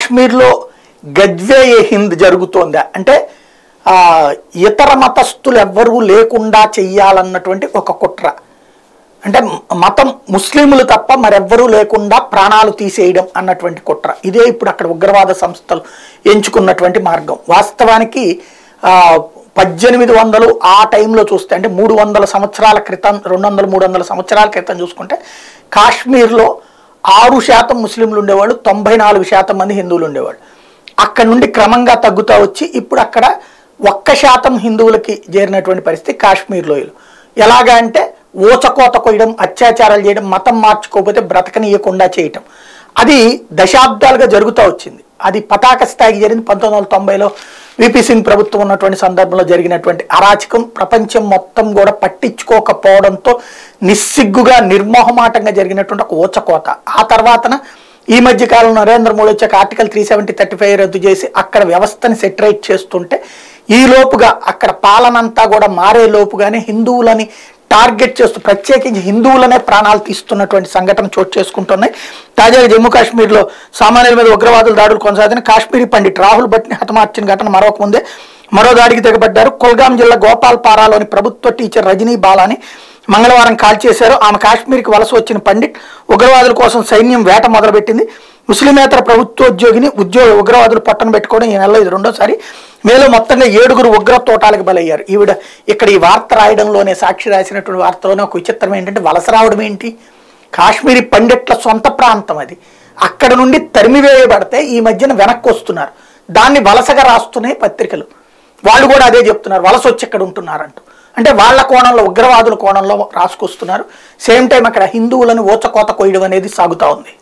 కాశ్మీర్లో గజ్వే ఏ హింద్ జరుగుతోందా అంటే ఆ, ఇతర మతస్థులు ఎవ్వరూ లేకుండా చెయ్యాలన్నటువంటి ఒక కుట్ర అంటే మతం ముస్లింలు తప్ప మరెవ్వరూ లేకుండా ప్రాణాలు తీసేయడం అన్నటువంటి కుట్ర ఇదే ఇప్పుడు అక్కడ ఉగ్రవాద సంస్థలు ఎంచుకున్నటువంటి మార్గం వాస్తవానికి ఆ, పద్దెనిమిది వందలు ఆ టైంలో చూస్తే అంటే మూడు వందల సంవత్సరాల క్రితం రెండు వందలు మూడు వందల సంవత్సరాల క్రితం చూసుకుంటే కాశ్మీర్లో ఆరు శాతం ముస్లింలు ఉండేవాళ్ళు తొంభై నాలుగు శాతం మంది హిందువులు ఉండేవాళ్ళు అక్కడ నుండి క్రమంగా తగ్గుతూ వచ్చి ఇప్పుడు అక్కడ ఒక్క శాతం హిందువులకి చేరినటువంటి పరిస్థితి కాశ్మీర్ లోయలు ఎలాగా అంటే ఊచకోత కొయ్యడం అత్యాచారాలు చేయడం మతం మార్చుకోకపోతే బ్రతకనీయకుండా చేయటం అది దశాబ్దాలుగా జరుగుతూ వచ్చింది అది పతాక స్థాయికి జరిగింది పంతొమ్మిది వందల తొంభైలో విపి సింగ్ ప్రభుత్వం ఉన్నటువంటి సందర్భంలో జరిగినటువంటి అరాచకం ప్రపంచం మొత్తం కూడా పట్టించుకోకపోవడంతో నిస్సిగ్గుగా నిర్మోహమాటంగా జరిగినటువంటి ఒక ఊచకోత ఆ తర్వాతన ఈ మధ్య కాలంలో నరేంద్ర మోడీ వచ్చాక article three seventy thirty five రద్దు చేసి అక్కడ వ్యవస్థని సెటరేట్ చేస్తుంటే ఈ లోపుగా అక్కడ పాలనంతా కూడా మారే లోపుగానే హిందువులని టార్గెట్ చేస్తూ ప్రత్యేకించి హిందువులనే ప్రాణాలు తీస్తున్నటువంటి సంఘటన చోటు చేసుకుంటున్నాయి తాజాగా జమ్మూ కాశ్మీర్లో సామాన్యుల మీద ఉగ్రవాదుల దాడులు కొనసాగిన కాశ్మీరీ పండిట్ రాహుల్ భట్ని హతమార్చిన ఘటన మరొక ముందే మరో దాడికి తెగబడ్డారు కుల్గాం జిల్లా గోపాల్పారాలోని ప్రభుత్వ టీచర్ రజనీ బాలాని మంగళవారం కాల్ చేశారు ఆమె కాశ్మీర్కి వలస వచ్చిన పండిట్ ఉగ్రవాదుల కోసం సైన్యం వేట మొదలుపెట్టింది ముస్లిమేతర ప్రభుత్వోద్యోగిని ఉద్యోగ ఉగ్రవాదులు పట్టణ పెట్టుకోవడం ఈ నెలలో ఇది రెండోసారి మేలో మొత్తంగా ఏడుగురు ఉగ్ర తోటాలకు బలయ్యారు ఈవిడ ఇక్కడ ఈ వార్త రాయడంలోనే సాక్షి రాసినటువంటి వార్తలోనే ఒక విచిత్రం ఏంటంటే వలస రావడం ఏంటి కాశ్మీరీ పండిట్ల సొంత ప్రాంతం అది అక్కడ నుండి తరిమివేయబడితే ఈ మధ్యన వెనక్కి వస్తున్నారు దాన్ని వలసగా రాస్తున్నాయి పత్రికలు వాళ్ళు కూడా అదే చెప్తున్నారు వలస వచ్చి ఇక్కడ ఉంటున్నారంటూ అంటే వాళ్ళ కోణంలో ఉగ్రవాదుల కోణంలో రాసుకొస్తున్నారు సేమ్ టైం అక్కడ హిందువులను ఊచకోత కొయ్యడం అనేది సాగుతూ ఉంది